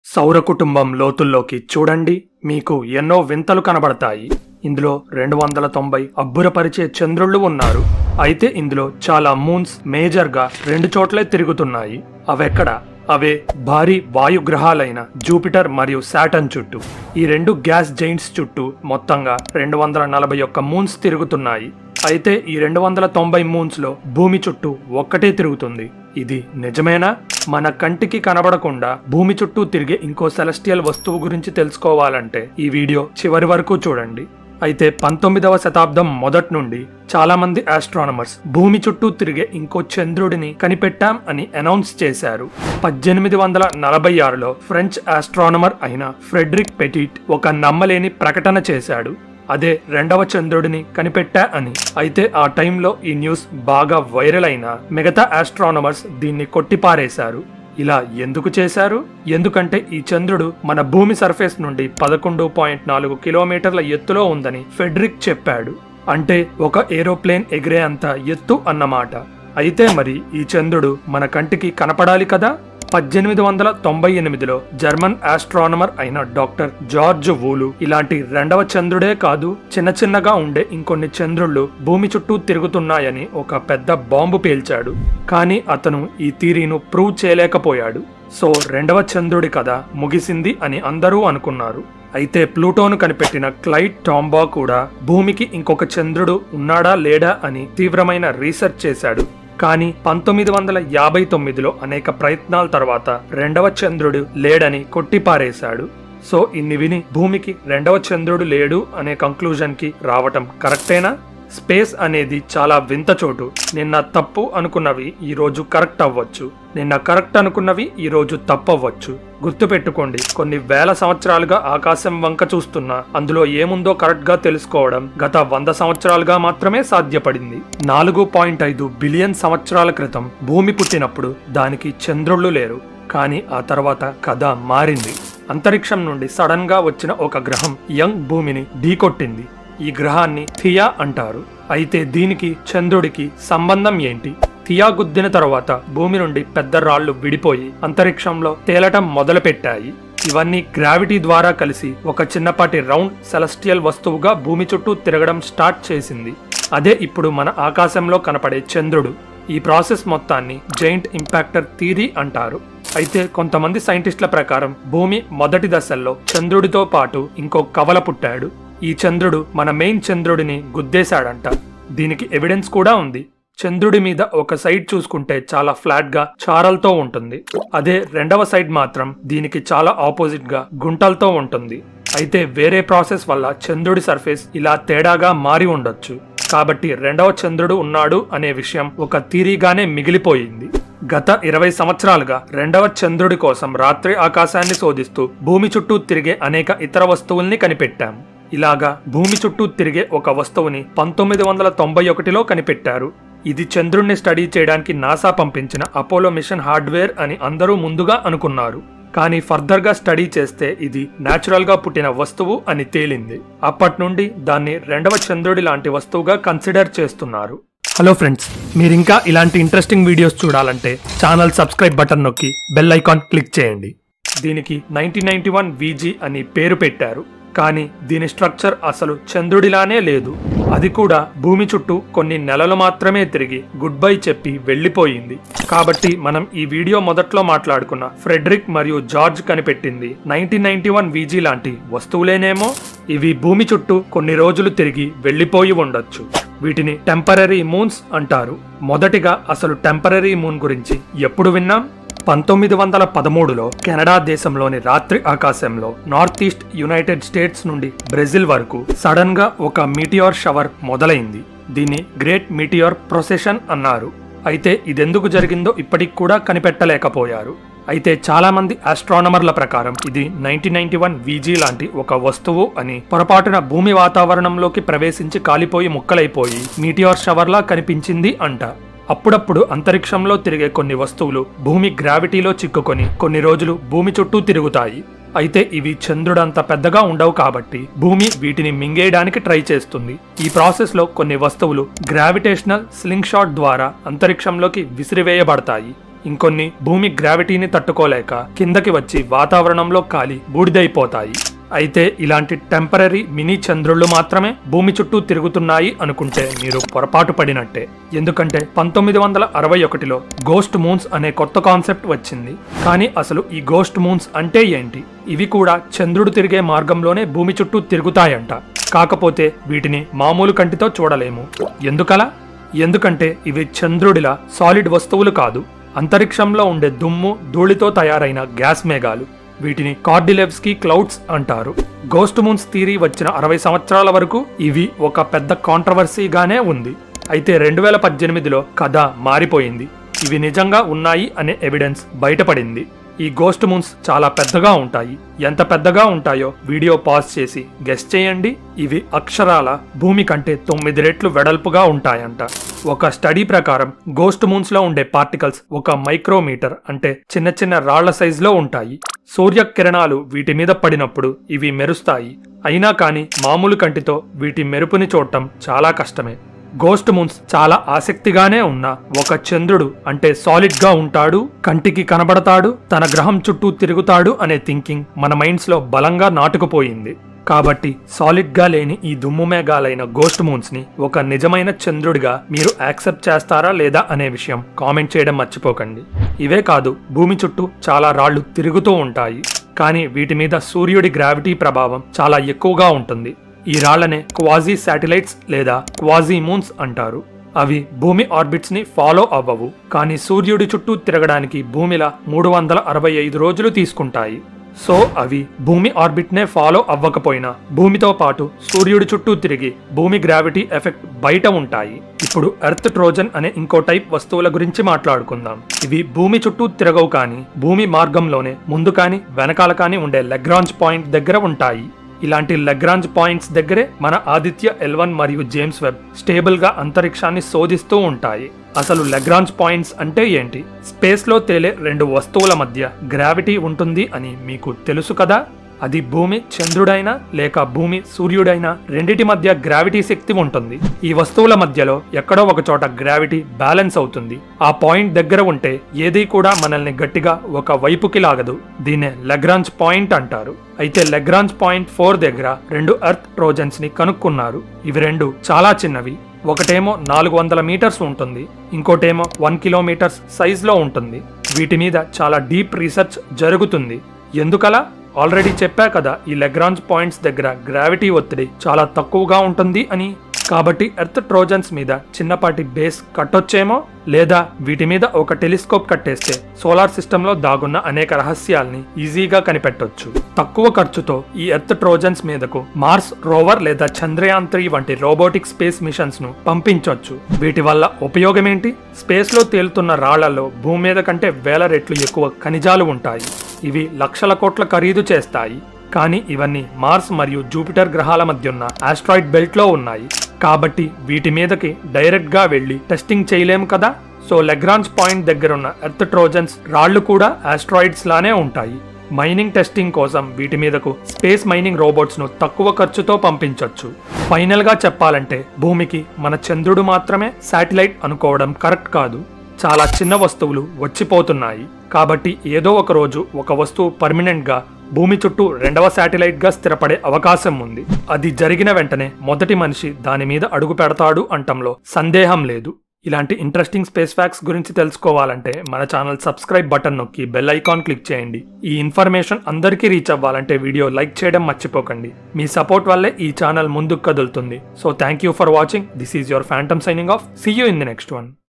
సౌర కుటుంబం లోతుల్లోకి చూడండి మీకు ఎన్నో వింతలు కనబడతాయి ఇందులో రెండు వందల తొంభై అబ్బురపరిచే చంద్రుళ్ళు ఉన్నారు అయితే ఇందులో చాలా మూన్స్ మేజర్గా రెండు చోట్లే తిరుగుతున్నాయి అవెక్కడ అవే భారీ వాయుగ్రహాలైన జూపిటర్ మరియు శాటన్ చుట్టూ ఈ రెండు గ్యాస్ జైంట్స్ చుట్టూ మొత్తంగా రెండు వందల నలభై ఒక్క మూన్స్ తిరుగుతున్నాయి అయితే ఈ రెండు వందల తొంభై మూన్స్ లో భూమి చుట్టూ ఒక్కటే తిరుగుతుంది ఇది నిజమేనా మన కంటికి కనబడకుండా భూమి చుట్టూ తిరిగే ఇంకో సెలస్టియల్ వస్తువు గురించి తెలుసుకోవాలంటే ఈ వీడియో చివరి వరకు చూడండి అయితే పంతొమ్మిదవ శతాబ్దం మొదటి నుండి చాలా మంది ఆస్ట్రానమర్స్ భూమి చుట్టూ తిరిగే ఇంకో చంద్రుడిని కనిపెట్టాం అని అనౌన్స్ చేశారు పద్దెనిమిది వందల నలభై ఆరులో ఫ్రెంచ్ ఆస్ట్రానమర్ అయిన ఫ్రెడరిక్ పెటిట్ ఒక నమ్మలేని ప్రకటన చేశాడు అదే రెండవ చంద్రుడిని కనిపెట్టా అని అయితే ఆ టైంలో ఈ న్యూస్ బాగా వైరల్ అయినా మిగతా ఆస్ట్రానమర్స్ దీన్ని కొట్టిపారేశారు ఇలా ఎందుకు చేశారు ఎందుకంటే ఈ చంద్రుడు మన భూమి సర్ఫేస్ నుండి పదకొండు పాయింట్ నాలుగు కిలోమీటర్ల ఎత్తులో ఉందని ఫెడ్రిక్ చెప్పాడు అంటే ఒక ఏరోప్లేన్ ఎగిరే అంత ఎత్తు అన్నమాట అయితే మరి ఈ చంద్రుడు మన కంటికి కనపడాలి కదా పద్దెనిమిది వందల తొంభై ఎనిమిదిలో జర్మన్ ఆస్ట్రానమర్ అయిన డాక్టర్ జార్జ్ వూలు ఇలాంటి రెండవ చంద్రుడే కాదు చిన్న చిన్నగా ఉండే ఇంకొన్ని చంద్రుళ్ళు భూమి చుట్టూ తిరుగుతున్నాయని ఒక పెద్ద బాంబు పేల్చాడు కానీ అతను ఈ థీరీను ప్రూవ్ చేయలేకపోయాడు సో రెండవ చంద్రుడి కథ ముగిసింది అని అందరూ అనుకున్నారు అయితే ప్లూటోను కనిపెట్టిన క్లైడ్ టాంబా కూడా భూమికి ఇంకొక చంద్రుడు ఉన్నాడా లేడా అని తీవ్రమైన రీసెర్చ్ చేశాడు కానీ పంతొమ్మిది వందల యాభై తొమ్మిదిలో అనేక ప్రయత్నాల తర్వాత రెండవ చంద్రుడు లేడని కొట్టిపారేశాడు సో ఇన్ని విని భూమికి రెండవ చంద్రుడు లేడు అనే కంక్లూజన్ కి రావటం కరెక్టేనా స్పేస్ అనేది చాలా వింత చోటు నిన్న తప్పు అనుకున్నవి ఈ రోజు కరెక్ట్ అవ్వచ్చు నిన్న కరెక్ట్ అనుకున్నవి ఈ రోజు తప్పవ్వచ్చు గుర్తుపెట్టుకోండి కొన్ని వేల సంవత్సరాలుగా ఆకాశం వంక చూస్తున్నా అందులో ఏముందో కరెక్ట్ గా తెలుసుకోవడం గత వంద సంవత్సరాలుగా మాత్రమే సాధ్యపడింది నాలుగు పాయింట్ ఐదు బిలియన్ సంవత్సరాల క్రితం భూమి పుట్టినప్పుడు దానికి చంద్రుళ్ళు లేరు కానీ ఆ తర్వాత కథ మారింది అంతరిక్షం నుండి సడన్ గా వచ్చిన ఒక గ్రహం యంగ్ భూమిని ఢీకొట్టింది ఈ గ్రహాన్ని థియా అంటారు అయితే దీనికి చంద్రుడికి సంబంధం ఏంటి థియా గుద్దిన తర్వాత భూమి నుండి పెద్ద రాళ్లు విడిపోయి అంతరిక్షంలో తేలటం మొదలుపెట్టాయి ఇవన్నీ గ్రావిటీ ద్వారా కలిసి ఒక చిన్నపాటి రౌండ్ సెలస్టియల్ వస్తువుగా భూమి చుట్టూ తిరగడం స్టార్ట్ చేసింది అదే ఇప్పుడు మన ఆకాశంలో కనపడే చంద్రుడు ఈ ప్రాసెస్ మొత్తాన్ని జైంట్ ఇంపాక్టర్ థీరీ అంటారు అయితే కొంతమంది సైంటిస్టుల ప్రకారం భూమి మొదటి దశల్లో చంద్రుడితో పాటు ఇంకో కవల పుట్టాడు ఈ చంద్రుడు మన మెయిన్ చంద్రుడిని గుద్దేశాడంట దీనికి ఎవిడెన్స్ కూడా ఉంది చంద్రుడి మీద ఒక సైడ్ చూసుకుంటే చాలా ఫ్లాట్ గా చారలతో ఉంటుంది అదే రెండవ సైడ్ మాత్రం దీనికి చాలా ఆపోజిట్ గా గుంటలతో ఉంటుంది అయితే వేరే ప్రాసెస్ వల్ల చంద్రుడి సర్ఫేస్ ఇలా తేడాగా మారి ఉండొచ్చు కాబట్టి రెండవ చంద్రుడు ఉన్నాడు అనే విషయం ఒక థీరీగానే మిగిలిపోయింది గత ఇరవై సంవత్సరాలుగా రెండవ చంద్రుడి కోసం రాత్రి ఆకాశాన్ని శోధిస్తూ భూమి చుట్టూ తిరిగే అనేక ఇతర వస్తువుల్ని కనిపెట్టాం ఇలాగా భూమి చుట్టూ తిరిగే ఒక వస్తువుని పంతొమ్మిది వందల తొంభై ఒకటిలో కనిపెట్టారు ఇది చంద్రుణ్ణి స్టడీ చేయడానికి నాసా పంపించిన అపోలో మిషన్ హార్డ్వేర్ అని అందరూ ముందుగా అనుకున్నారు కానీ ఫర్దర్గా స్టడీ చేస్తే ఇది గా పుట్టిన వస్తువు అని తేలింది అప్పటి నుండి దాన్ని రెండవ చంద్రుడి లాంటి వస్తువుగా కన్సిడర్ చేస్తున్నారు హలో ఫ్రెండ్స్ మీరు ఇంకా ఇలాంటి ఇంట్రెస్టింగ్ వీడియోస్ చూడాలంటే ఛానల్ సబ్స్క్రైబ్ బటన్ నొక్కి బెల్ ఐకాన్ క్లిక్ చేయండి దీనికి నైన్టీన్ నైన్టీ వన్ వీజీ అని పేరు పెట్టారు కానీ దీని స్ట్రక్చర్ అసలు చంద్రుడిలానే లేదు అది కూడా భూమి చుట్టూ కొన్ని నెలలు మాత్రమే తిరిగి గుడ్ బై చెప్పి వెళ్ళిపోయింది కాబట్టి మనం ఈ వీడియో మొదట్లో మాట్లాడుకున్న ఫ్రెడరిక్ మరియు జార్జ్ కనిపెట్టింది నైన్టీన్ నైన్టీ వన్ వీజీ లాంటి వస్తువులేనేమో ఇవి భూమి చుట్టూ కొన్ని రోజులు తిరిగి వెళ్ళిపోయి ఉండొచ్చు వీటిని టెంపరీ మూన్స్ అంటారు మొదటిగా అసలు టెంపరీ మూన్ గురించి ఎప్పుడు విన్నాం పంతొమ్మిది వందల పదమూడులో కెనడా దేశంలోని రాత్రి ఆకాశంలో నార్త్ ఈస్ట్ యునైటెడ్ స్టేట్స్ నుండి బ్రెజిల్ వరకు సడన్ గా ఒక మీటియోర్ షవర్ మొదలైంది దీన్ని గ్రేట్ మీటియోర్ ప్రొసెషన్ అన్నారు అయితే ఇదెందుకు జరిగిందో ఇప్పటికి కూడా కనిపెట్టలేకపోయారు అయితే చాలా మంది ఆస్ట్రానమర్ల ప్రకారం ఇది నైన్టీన్ నైన్టీ వన్ వీజీ లాంటి ఒక వస్తువు అని పొరపాటున భూమి వాతావరణంలోకి ప్రవేశించి కాలిపోయి ముక్కలైపోయి మీటియోర్ షవర్లా కనిపించింది అంట అప్పుడప్పుడు అంతరిక్షంలో తిరిగే కొన్ని వస్తువులు భూమి గ్రావిటీలో చిక్కుకొని కొన్ని రోజులు భూమి చుట్టూ తిరుగుతాయి అయితే ఇవి చంద్రుడంత పెద్దగా ఉండవు కాబట్టి భూమి వీటిని మింగేయడానికి ట్రై చేస్తుంది ఈ ప్రాసెస్ లో కొన్ని వస్తువులు గ్రావిటేషనల్ స్లింగ్ షాట్ ద్వారా అంతరిక్షంలోకి విసిరివేయబడతాయి ఇంకొన్ని భూమి గ్రావిటీని తట్టుకోలేక కిందకి వచ్చి వాతావరణంలో కాలి బూడిదైపోతాయి అయితే ఇలాంటి టెంపరీ మినీ చంద్రుళ్ళు మాత్రమే భూమి చుట్టూ తిరుగుతున్నాయి అనుకుంటే మీరు పొరపాటు పడినట్టే ఎందుకంటే పంతొమ్మిది వందల అరవై ఒకటిలో గోస్ట్ మూన్స్ అనే కొత్త కాన్సెప్ట్ వచ్చింది కానీ అసలు ఈ గోస్ట్ మూన్స్ అంటే ఏంటి ఇవి కూడా చంద్రుడు తిరిగే మార్గంలోనే భూమి చుట్టూ తిరుగుతాయంట కాకపోతే వీటిని మామూలు కంటితో చూడలేము ఎందుకలా ఎందుకంటే ఇవి చంద్రుడిలా సాలిడ్ వస్తువులు కాదు అంతరిక్షంలో ఉండే దుమ్ము ధూళితో తయారైన గ్యాస్ మేఘాలు వీటిని కార్డిలెవ్స్కీ క్లౌడ్స్ అంటారు గోస్ట్ మూన్స్ థీరీ వచ్చిన అరవై సంవత్సరాల వరకు ఇవి ఒక పెద్ద కాంట్రవర్సీగానే ఉంది అయితే రెండు వేల పద్దెనిమిదిలో కథ మారిపోయింది ఇవి నిజంగా ఉన్నాయి అనే ఎవిడెన్స్ బయటపడింది ఈ గోస్ట్ మూన్స్ చాలా పెద్దగా ఉంటాయి ఎంత పెద్దగా ఉంటాయో వీడియో పాజ్ చేసి గెస్ చేయండి ఇవి అక్షరాల భూమి కంటే తొమ్మిది రెట్లు వెడల్పుగా ఉంటాయంట ఒక స్టడీ ప్రకారం గోస్ట్ మూన్స్ లో ఉండే పార్టికల్స్ ఒక మైక్రోమీటర్ అంటే చిన్న చిన్న రాళ్ల సైజులో ఉంటాయి సూర్యకిరణాలు వీటి మీద పడినప్పుడు ఇవి మెరుస్తాయి అయినా కానీ మామూలు కంటితో వీటి మెరుపుని చూడటం చాలా కష్టమే గోస్ట్ మూన్స్ చాలా ఆసక్తిగానే ఉన్న ఒక చంద్రుడు అంటే సాలిడ్ గా ఉంటాడు కంటికి కనబడతాడు తన గ్రహం చుట్టూ తిరుగుతాడు అనే థింకింగ్ మన మైండ్స్ లో బలంగా నాటుకుపోయింది కాబట్టి సాలిడ్ గా లేని ఈ దుమ్ము మేఘాలైన గోస్ట్ మూన్స్ ని ఒక నిజమైన చంద్రుడిగా మీరు యాక్సెప్ట్ చేస్తారా లేదా అనే విషయం కామెంట్ చేయడం మర్చిపోకండి ఇవే కాదు భూమి చుట్టూ చాలా రాళ్లు తిరుగుతూ ఉంటాయి కానీ వీటి మీద సూర్యుడి గ్రావిటీ ప్రభావం చాలా ఎక్కువగా ఉంటుంది ఈ రాళ్లనే క్వాజీ శాటిలైట్స్ లేదా క్వాజీ మూన్స్ అంటారు అవి భూమి ఆర్బిట్స్ ని ఫాలో అవ్వవు కానీ సూర్యుడి చుట్టూ తిరగడానికి భూమిలా మూడు వందల అరవై ఐదు రోజులు తీసుకుంటాయి సో అవి భూమి ఆర్బిట్ నే ఫాలో అవ్వకపోయినా భూమితో పాటు సూర్యుడి చుట్టూ తిరిగి భూమి గ్రావిటీ ఎఫెక్ట్ బయట ఉంటాయి ఇప్పుడు ఎర్త్ ట్రోజన్ అనే ఇంకో టైప్ వస్తువుల గురించి మాట్లాడుకుందాం ఇవి భూమి చుట్టూ తిరగవు కానీ భూమి మార్గంలోనే ముందు కానీ వెనకాల కానీ ఉండే లెగ్రాంజ్ పాయింట్ దగ్గర ఉంటాయి ఇలాంటి లెగ్రాంజ్ పాయింట్స్ దగ్గరే మన ఆదిత్య ఎల్వన్ మరియు జేమ్స్ వెబ్ స్టేబుల్ గా అంతరిక్షాన్ని శోధిస్తూ ఉంటాయి అసలు లెగ్రాంజ్ పాయింట్స్ అంటే ఏంటి స్పేస్ లో తేలే రెండు వస్తువుల మధ్య గ్రావిటీ ఉంటుంది అని మీకు తెలుసు కదా అది భూమి చంద్రుడైనా లేక భూమి సూర్యుడైనా రెండిటి మధ్య గ్రావిటీ శక్తి ఉంటుంది ఈ వస్తువుల మధ్యలో ఎక్కడో ఒక చోట గ్రావిటీ బ్యాలెన్స్ అవుతుంది ఆ పాయింట్ దగ్గర ఉంటే ఏది కూడా మనల్ని గట్టిగా ఒక వైపుకి లాగదు దీన్నే లెగ్రాంజ్ పాయింట్ అంటారు అయితే లెగ్రాంజ్ పాయింట్ ఫోర్ దగ్గర రెండు ఎర్త్ ట్రోజన్స్ ని కనుక్కున్నారు ఇవి రెండు చాలా చిన్నవి ఒకటేమో నాలుగు వందల మీటర్స్ ఉంటుంది ఇంకోటేమో వన్ కిలోమీటర్స్ సైజులో ఉంటుంది వీటి మీద చాలా డీప్ రీసెర్చ్ జరుగుతుంది ఎందుకలా ఆల్రెడీ చెప్పా కదా ఈ లెగ్రాంజ్ పాయింట్స్ దగ్గర గ్రావిటీ ఒత్తిడి చాలా తక్కువగా ఉంటుంది అని కాబట్టి ఎర్త్ ట్రోజన్స్ మీద చిన్నపాటి బేస్ కట్టొచ్చేమో లేదా వీటి మీద ఒక టెలిస్కోప్ కట్టేస్తే సోలార్ సిస్టమ్ లో దాగున్న అనేక రహస్యాల్ని ఈజీగా కనిపెట్టొచ్చు తక్కువ ఖర్చుతో ఈ ఎర్త్ ట్రోజన్స్ మీదకు మార్స్ రోవర్ లేదా చంద్రయాన్ త్రీ వంటి రోబోటిక్ స్పేస్ మిషన్స్ ను పంపించొచ్చు వీటి వల్ల ఉపయోగం ఏంటి స్పేస్ లో తేలుతున్న రాళ్లలో భూమి మీద కంటే వేల రెట్లు ఎక్కువ ఖనిజాలు ఉంటాయి ఇవి లక్షల కోట్ల ఖరీదు చేస్తాయి కానీ ఇవన్నీ మార్స్ మరియు జూపిటర్ గ్రహాల మధ్య ఉన్న ఆస్ట్రాయిడ్ బెల్ట్ లో ఉన్నాయి కాబట్టి వీటి మీదకి డైరెక్ట్ గా వెళ్లి టెస్టింగ్ చేయలేము కదా సో లెగ్రాన్స్ పాయింట్ దగ్గర ఉన్న ఎర్త్ ట్రోజన్స్ రాళ్లు కూడా ఆస్ట్రాయిడ్స్ లానే ఉంటాయి మైనింగ్ టెస్టింగ్ కోసం వీటి మీదకు స్పేస్ మైనింగ్ రోబోట్స్ ను తక్కువ ఖర్చుతో పంపించొచ్చు ఫైనల్ గా చెప్పాలంటే భూమికి మన చంద్రుడు మాత్రమే శాటిలైట్ అనుకోవడం కరెక్ట్ కాదు చాలా చిన్న వస్తువులు వచ్చిపోతున్నాయి కాబట్టి ఏదో ఒక రోజు ఒక వస్తువు పర్మనెంట్ గా భూమి చుట్టూ రెండవ శాటిలైట్ గా స్థిరపడే అవకాశం ఉంది అది జరిగిన వెంటనే మొదటి మనిషి దాని మీద అడుగు పెడతాడు అంటంలో సందేహం లేదు ఇలాంటి ఇంట్రెస్టింగ్ స్పేస్ ఫ్యాక్స్ గురించి తెలుసుకోవాలంటే మన ఛానల్ సబ్స్క్రైబ్ బటన్ నొక్కి బెల్ ఐకాన్ క్లిక్ చేయండి ఈ ఇన్ఫర్మేషన్ అందరికీ రీచ్ అవ్వాలంటే వీడియో లైక్ చేయడం మర్చిపోకండి మీ సపోర్ట్ వల్లే ఈ ఛానల్ ముందుకు కదులుతుంది so thank you for watching this is your phantom signing off see you in the next one